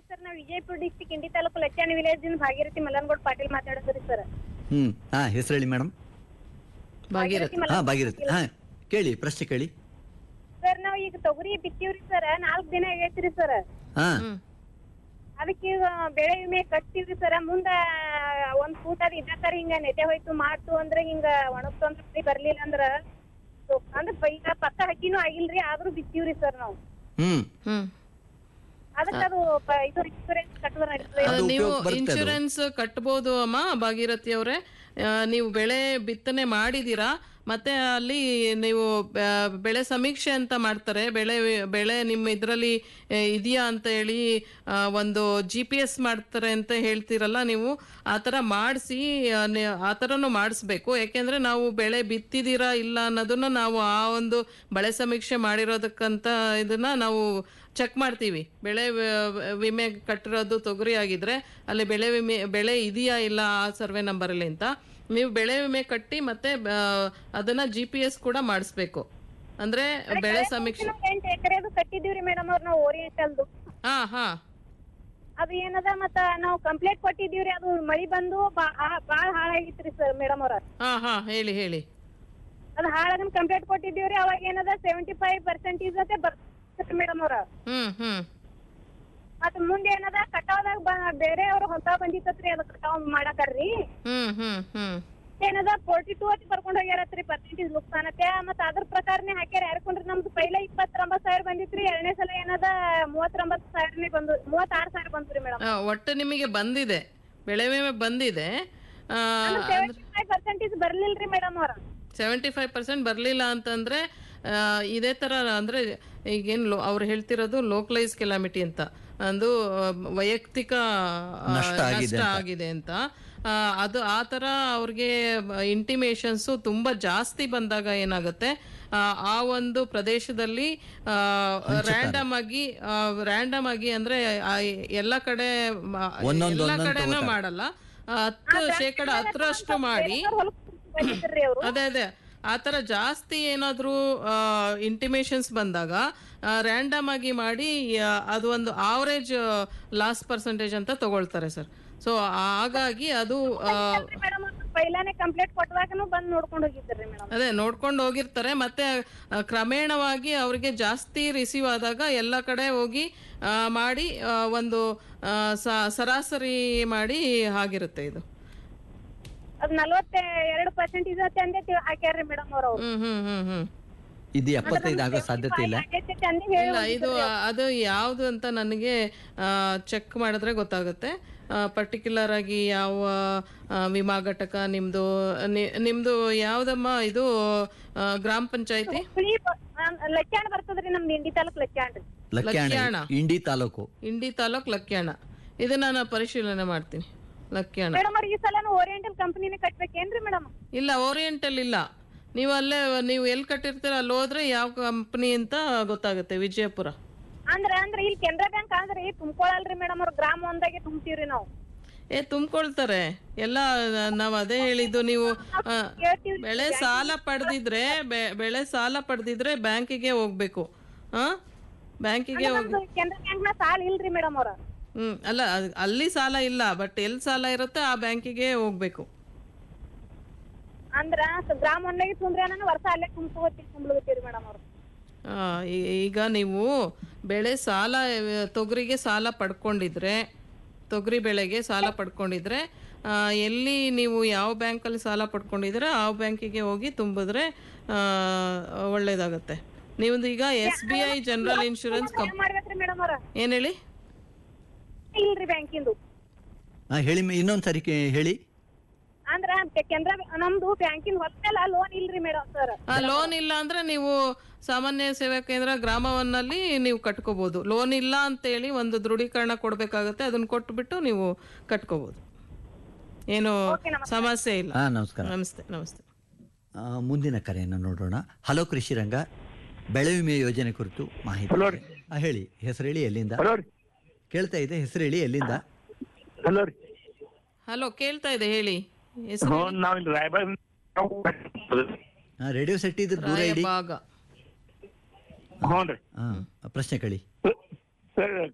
Sir ನಾವು Vijayapura district Indi taluk Lachchani village ಇಂದ ಭಾಗೀರಥಿ ಮಲ್ಲನಗೌಡ ಪಾಟೀಲ್ ಮಾತಾಡೋದ್ರಿ ಸರ್ ಹ್ಮ್ ಹಾ ಹೆಸರು ಹೇಳಿ ಮೇಡಮ್ ಭಾಗೀರಥಿ ಹಾ ಭಾಗೀರಥಿ ಹಾ ಕೇಳಿ ಪ್ರಶ್ನೆ ಕೇಳಿ ಸರ್ ನಾವ್ ಈಗ ತೊಗರಿ ಬಿತ್ತೀವ್ರಿ ಸರ್ ನಾಲ್ಕ್ ದಿನ ಆಗೈತ್ರಿ ಸರ್ ಹಾ ಹ್ಮ್ ಅದಕ್ಕೆ ಈಗ ಬೆಳೆ ವಿಮೆ ಕಟ್ತೀವ್ರಿ ಸರ್ ಮುಂದ ಒಂದ್ ಫೂಟ್ ಅದ್ ಇದ್ದಾಕರ ಹಿಂಗ ನೆತೆ ಹೋಯ್ತು ಮಾಡ್ತು ಅಂದ್ರೆ ಹಿಂಗ ಒಣಗ್ತು ಅಂದ್ರೆ ಮಳಿ ಬರ್ಲಿಲ್ಲ ಅಂದ್ರ ಸೊ- ಅಂದ್ರ ಪ- ಈಗ ಪಕ್ಕ ಹಕ್ಕಿನೂ ಆಗಿಲ್ರಿ ಆದ್ರೂ ಬಿತ್ತೀವ್ರಿ ಸರ್ ನಾವು ಹ್ಮ್ ಹ್ಮ್ ಅದಕ್ಕೆ ಅದು ಪ- ಇದು ಇನ್ಶೂರೆನ್ಸ್ ಕಟ್ಟಿದ್ರೆ ನಡೀತದೆ ಅದು ನೀವು ಉಪಯೋಗ ಬರುತ್ತೆ ಅದು. ಇನ್ಶೂರೆನ್ಸ್ ಕಟ್ಬೋದು ಅಮ್ಮ ಭಾಗೀರಥಿ ಅವರೇ ನೀವು ಬೆಳೆ ಬಿತ್ತನೆ ಮಾಡಿದೀರಾ ಮತ್ತೆ ಅಲ್ಲಿ ನೀವು ಆ, ಬೆಳೆ ಸಮೀಕ್ಷೆ ಅಂತ ಮಾಡ್ತಾರೆ ಬೆಳೆ ಬೆಳೆ ನಿಮ್ಮ ಇದರಲ್ಲಿ ಇದೆಯಾ ಅಂತ ಹೇಳಿ ಆ, ಒಂದು ಜಿ ಪಿ ಎಸ್ ಮಾಡ್ತಾರೆ ಅಂತ ಹೇಳ್ತೀರಲ್ಲ ನೀವು ಆ ಥರ ಮಾಡಿಸಿ ಆ ಥರನೂ ಮಾಡಿಸ್ಬೇಕು ಯಾಕೆಂದ್ರೆ ನಾವು ಬೆಳೆ ಬಿತ್ತಿದ್ದೀರಾ ಇಲ್ಲ ಅನ್ನೋದನ್ನ ನಾವು ಆ ಒಂದು ಬೆಳೆ ಸಮೀಕ್ಷೆ ಮಾಡಿರೋದಕ್ಕಂತ ಇದನ್ನ ನಾವು ಚೆಕ್ ಮಾಡ್ತೀವಿ ಬೆಳೆ ವ- ವಿಮೆ ಕಟ್ಟಿರೋದು ತೊಗರಿ ಆಗಿದ್ರೆ ಅಲ್ಲಿ ಬೆಳೆ ವಿಮೆ ಬೆಳೆ ಇದೆಯಾ ಇಲ್ಲ ಆ ಸರ್ವೆ ನಂಬರಲ್ಲಿ ಅಂತ ನೀವು ಬೆಳೆ ವಿಮೆ ಕಟ್ಟಿ ಮತ್ತೆ ಆ, ಅದನ್ನ ಜಿ ಪಿ ಎಸ್ ಕೂಡ ಮಾಡಿಸ್ಬೇಕು ಅಂದ್ರೆ ಬೆಳೆ ಸಮೀಕ್ಷೆ ಎಂಟು ಎಕರೆದು ಕಟ್ಟಿದೀವ್ರಿ ಮೇಡಮ್ ಅವ್ರ ನಾವು ಓರಿಯೆಂಟಲ್ದು ಹಾ ಹಾ ಅದು ಏನದ ಮತ್ತ ನಾವು ಕಂಪ್ಲೇಂಟ್ ಕೊಟ್ಟಿದೀವ್ರಿ ಅದು ಮಳಿ ಬಂದು ಬಾ- ಆ- ಬಾಳ್ ಹಾಳಾಗಿತ್ರಿ ಸರ್ ಮೇಡಮ್ ಅವ್ರ ಹಾ ಹಾ ಹೇಳಿ ಹೇಳಿ ಅದು ಹಾಳಾಗನ್ ಕಂಪ್ಲೇಂಟ್ ಕೊಟ್ಟಿದೀವ್ರಿ ಅವಾಗ ಏನದ ಸೆವೆಂಟಿ ಫೈವ್ ಪರ್ಸೆಂಟೇಜ್ ಅತ್ತೆ ಬರ್ತೀರಿ ಮೇಡಮ್ ಅವ್ರ ಹ್ಮ್ ಹ್ಮ್ ಮತ್ತ ಮುಂದೆ ಏನದ ಕಟಾವ್ದಾಗ ಬ- ಬೇರೆ ಅವ್ರ ಹೊಸ ಬಂದಿತ್ತತ್ರಿ ಅದ ಕಟಾವ್ ಮಾಡಾಕರ್ರಿ ಹ್ಮ್ ಹ್ಮ್ ಹ್ಮ್ ಏನದ ಫೋರ್ಟಿ ಟೂ ಅತಿ ಬರ್ಕೊಂಡ್ ಹೋಗ್ಯಾರತ್ರಿ ಪರ್ಸೆಂಟೇಜ್ ನುಕ್ಸಾನತೆ ಮತ್ತ ಅದ್ರ ಪ್ರಕಾರನೇ ಹಾಕ್ಯಾರ ಯಾರ್ಕೊಂಡ್ರಿ ನಮ್ದು ಪೈಲ ಇಪ್ಪತ್ತೊಂಬತ್ ಸಾವಿರ ಬಂದಿತ್ರಿ ಎರಡನೇ ಸಲ ಏನದ ಮೂವತ್ತೊಂಬತ್ತು ಸಾವಿರನೇ ಬಂದು ಮೂವತ್ತಾರು ಸಾವಿರ ಬಂದ್ರಿ ಮೇಡಮ್ ಆ, ಒಟ್ಟು ನಿಮಗೆ ಬಂದಿದೆ ಬೆಳೆ ವಿಮೆ ಬಂದಿದೆ ಸೆವೆಂಟಿ ಫೈವ್ ಪರ್ಸೆಂಟೇಜ್ ಬರ್ಲಿಲ್ರಿ ಮೇಡಮ್ ಅವ್ರ ಸೆವೆಂಟಿ ಫೈವ್ ಪರ್ಸೆಂಟ್ ಬರಲಿಲ್ಲ ಅಂತಂದ್ರೆ ಆ, ಇದೇ ಥರ ಅಂದರೆ ಈಗೇನು ಲೋ ಅವ್ರು ಹೇಳ್ತಿರೋದು ಲೋಕಲೈಸ್ ಕೆಲಾಮಿಟಿ ಅಂತ ಅದು ಆ, ವೈಯಕ್ತಿಕ ಆ, ನಷ್ಟ ಆಗಿದೆ ನಷ್ಟ ಆಗಿದೆ ಅಂತ ಆ, ಅದು ಆ ಥರ ಅವ್ರಿಗೆ ಇಂಟಿಮೇಷನ್ಸು ತುಂಬ ಜಾಸ್ತಿ ಬಂದಾಗ ಏನಾಗುತ್ತೆ ಆ, ಆ ಒಂದು ಪ್ರದೇಶದಲ್ಲಿ ರ್ಯಾಂಡಮ್ ಆಗಿ ರ್ಯಾಂಡಮ್ ಆಗಿ ಅಂದ್ರೆ ಆ, ಎಲ್ಲ ಕಡೆ ಮ- ಒಂದೊಂದು ಎಲ್ಲ ಒಂದೊಂದು ಕಡೆನೂ ತಗೋತಾರೆ. ಮಾಡಲ್ಲ ಆ, ಹತ್ತು ಶೇಕಡ ಹತ್ತರಷ್ಟು ಮಾಡಿ ಬಂದಿದ್ರಿ ಅವ್ರು ಅದೇ ಅದೇ ಆ ಥರ ಜಾಸ್ತಿ ಏನಾದರೂ ಇಂಟಿಮೇಷನ್ಸ್ ಬಂದಾಗ ರ್ಯಾಂಡಮ್ ಆಗಿ ಮಾಡಿ ಆ, ಅದು ಒಂದು ಆವರೇಜ್ ಲಾಸ್ ಪರ್ಸೆಂಟೇಜ್ ಅಂತ ತಗೊಳ್ತಾರೆ ಸರ್ ಸೊ ಹಾಗಾಗಿ ಅದು ಆ, ಮೇಡಮ್ ಪೈಲಾನೆ ಕಂಪ್ಲೇಂಟ್ ಕೊಟ್ಟವಾಗನು ಬಂದ್ ನೋಡ್ಕೊಂಡ್ ಹೋಗಿದ್ರಿ ಮೇಡಮ್ ಅದೇ ನೋಡ್ಕೊಂಡು ಹೋಗಿರ್ತಾರೆ ಮತ್ತೆ ಆ, ಕ್ರಮೇಣವಾಗಿ ಅವರಿಗೆ ಜಾಸ್ತಿ ರಿಸೀವ್ ಆದಾಗ ಎಲ್ಲ ಕಡೆ ಹೋಗಿ ಆ, ಮಾಡಿ ಆ, ಒಂದು ಆ, ಸ- ಸರಾಸರಿ ಮಾಡಿ ಆಗಿರುತ್ತೆ ಇದು ಅದ್ ನಲ್ವತ್ತ ಎರಡು ಪರ್ಸೆಂಟೇಜ್ ಅತ್ತೆ ಅಂದೇ ತಿ- ಹಾಕ್ಯಾರ್ರಿ ಮೇಡಮ್ ಅವ್ರು ಹ್ಮ್ ಹ್ಮ್ ಹ್ಮ್ ಹ್ಮ್ ಇದು ಎಪ್ಪತ್ತೈದು ಆಗೋ ಸಾಧ್ಯತೆ ಇಲ್ಲ ಅಂದೇ ಹೇಳಿ ಇಲ್ಲ ಇದು ಅದು ಯಾವುದು ಅಂತ ನನಗೆ ಚೆಕ್ ಮಾಡಿದ್ರೆ ಗೊತ್ತಾಗುತ್ತೆ ಪರ್ಟಿಕ್ಯುಲರ್ ಆಗಿ ಯಾವ ಆ, ವಿಮಾ ಘಟಕ ನಿಮ್ದು ನಿ- ನಿಮ್ದು ಯಾವ್ದಮ್ಮ ಇದು ಆ, ಗ್ರಾಮ ಪಂಚಾಯತಿ ಹುಳಿ ಲಚ್ಚಾಣ ಬರ್ತದ್ರಿ ನಮ್ದು ಇಂಡಿ ತಾಲೂಕ್ ಲಚ್ಚಾಣ ರೀ ಲಕ್ಯಾಣ ಲಕ್ಯಾಣ. ಇಂಡಿ ತಾಲೂಕು ಇಂಡಿ ತಾಲೂಕ್ ಲಕ್ಯಾಣ ಇದನ್ನ ನಾನು ಪರಿಶೀಲನೆ ಮಾಡ್ತೀನಿ ಲಕ್ಯಾಣ ಮೇಡಮ್ ಅವ್ರಿಗೆ ಈ ಸಲ ಓರಿಯೆಂಟಲ್ ಕಂಪನಿನೇ ಕಟ್ಬೇಕೇನ್ರಿ ಮೇಡಮ್ ಇಲ್ಲ ಓರಿಯೆಂಟಲ್ ಇಲ್ಲ ನೀವು ಅಲ್ಲೇ ನೀವು ಎಲ್ಲಿ ಕಟ್ಟಿರ್ತೀರ ಅಲ್ಲಿ ಹೋದ್ರೆ ಯಾವ ಕಂಪ್ನಿ ಅಂತ ಗೊತ್ತಾಗುತ್ತೆ ವಿಜಯಪುರ ಅಂದ್ರ ಅಂದ್ರ ಇಲ್ಲಿ ಕೆನರಾ ಬ್ಯಾಂಕ್ ಆದ್ರಿ ತುಂಬ್ಕೊಳಲ್ರಿ ಮೇಡಮ್ ಅವ್ರ ಗ್ರಾಮ ಒಂದಾಗೆ ತುಂಬ್ತೀವ್ರಿ ನಾವು ಏ ತುಂಬಿಕೊಳ್ತಾರೆ ಎಲ್ಲ ನಾವು ಅದೇ ಹೇಳಿದ್ದು ನೀವು ಆ, ಹೇಳ್ತೀವ್ರಿ ಬೆಳೆ ಸಾಲ ಪಡೆದಿದ್ರೆ ಬೆಳೆ ಸಾಲ ಪಡೆದಿದ್ರೆ ಬ್ಯಾಂಕಿಗೆ ಹೋಗ್ಬೇಕು ಹಾ ಬ್ಯಾಂಕಿಗೆ ಹೋಗಿ ನಮ್ದು ಕೆನರಾ ಬ್ಯಾಂಕ್ ನ ಸಾಲ ಇಲ್ರಿ ಮೇಡಮ್ ಅವ್ರ ಹ್ಮ್ ಅಲ್ಲ ಅದ್- ಅಲ್ಲಿ ಸಾಲ ಇಲ್ಲ ಬಟ್ ಎಲ್ಲಿ ಸಾಲ ಇರುತ್ತೆ ಆ ಬ್ಯಾಂಕಿಗೆ ಹೋಗ್ಬೇಕು ಅಂದ್ರ ಸ- ಗ್ರಾಮ ಒಂದಾಗೆ ತುಂಬ್ರಿ ನಾನು ವರ್ಷ ಅಲ್ಲೇ ತುಂಬ್ಕೋತೀವಿ ತುಂಬ್ಲಗತ್ತೀರಿ ಮೇಡಮ್ ಅವ್ರು ಆ, ಈ- ಈಗ ನೀವು ಬೆಳೆ ಸಾಲ ಆ, ತೊಗರಿಗೆ ಸಾಲ ಪಡ್ಕೊಂಡಿದ್ರೆ ತೊಗರಿ ಬೆಳೆಗೆ ಸಾಲ ಪಡ್ಕೊಂಡಿದ್ರೆ ಆ, ಎಲ್ಲಿ ನೀವು ಯಾವ ಬ್ಯಾಂಕಲ್ಲಿ ಸಾಲ ಪಡ್ಕೊಂಡಿದ್ರೆ ಆ ಬ್ಯಾಂಕಿಗೆ ಹೋಗಿ ತುಂಬಿದ್ರೆ ಆ, ಒಳ್ಳೇದಾಗತ್ತೆ ನೀವೊಂದು ಈಗ S B I general insurance ಕಂಪ್ ಏನ್ ಮಾಡ್ಬೇಕ್ರಿ ಮೇಡಮ್ ಅವ್ರ ಏನು ಹೇಳಿ ಇಲ್ರಿ ಬ್ಯಾಂಕಿಂದು ಹಾ ಹೇಳಿ ಮೆ- ಇನ್ನೊಂದ್ ಸರಿ ಕೇ- ಹೇಳಿ ಅಂದ್ರ ಕೆನರಾ ನಮ್ದು ಬ್ಯಾಂಕಿನ ಹೊತ್ತಲ್ಲ ಲೋನ್ ಇಲ್ರಿ ಮೇಡಮ್ ಸರ್ ಲೋನ್ ಇಲ್ಲ ಅಂದ್ರೆ ನೀವು ಸಾಮಾನ್ಯ ಸೇವಾ ಕೇಂದ್ರ ಗ್ರಾಮವನ್ನಲ್ಲಿ ನೀವು ಕಟ್ಕೋಬಹುದು ಲೋನ್ ಇಲ್ಲ ಅಂತೇಳಿ ಒಂದು ದೃಢೀಕರಣ ಕೊಡ್ಬೇಕಾಗತ್ತೆ ಅದನ್ನ ಕೊಟ್ಬಿಟ್ಟು ನೀವು ಕಟ್ಕೋಬಹುದು ಏನು ಸಮಸ್ಯೆ ಇಲ್ಲ ಹಾ ನಮಸ್ಕಾರ ನಮಸ್ತೆ ನಮಸ್ತೆ ಆ, ಮುಂದಿನ ಕರೆಯನ್ನು ನೋಡೋಣ ಹಲೋ ಕೃಷಿ ರಂಗ ಬೆಳೆ ವಿಮೆ ಯೋಜನೆ ಕುರಿತು ಮಾಹಿತಿ ಹಲೋ ಇದೆ. ಆ, ಹೇಳಿ ಹೆಸರು ಹೇಳಿ ಎಲ್ಲಿಂದ ಹಲೋ ರೀ ಕೇಳ್ತಾ ಇದೆ ಹೆಸರು ಹೇಳಿ ಎಲ್ಲಿಂದ ಹಲೋ ರೀ ಹಲೋ ಕೇಳ್ತಾ ಇದೆ ಹೇಳಿ ಹೆಸರು ಹ್ಞೂ ನಾವು ಇಲ್ಲಿ ರಾಯಬಾಗ್ ಆ, ರೇಡಿಯೋ ಸೆಟ್ ಇದ್ರೆ ದೂರ ಇಡಿ ಭಾಗ ಹ್ಞೂ ರೀ ಹಾ ಪ್ರಶ್ನೆ ಕೇಳಿ ಸರ್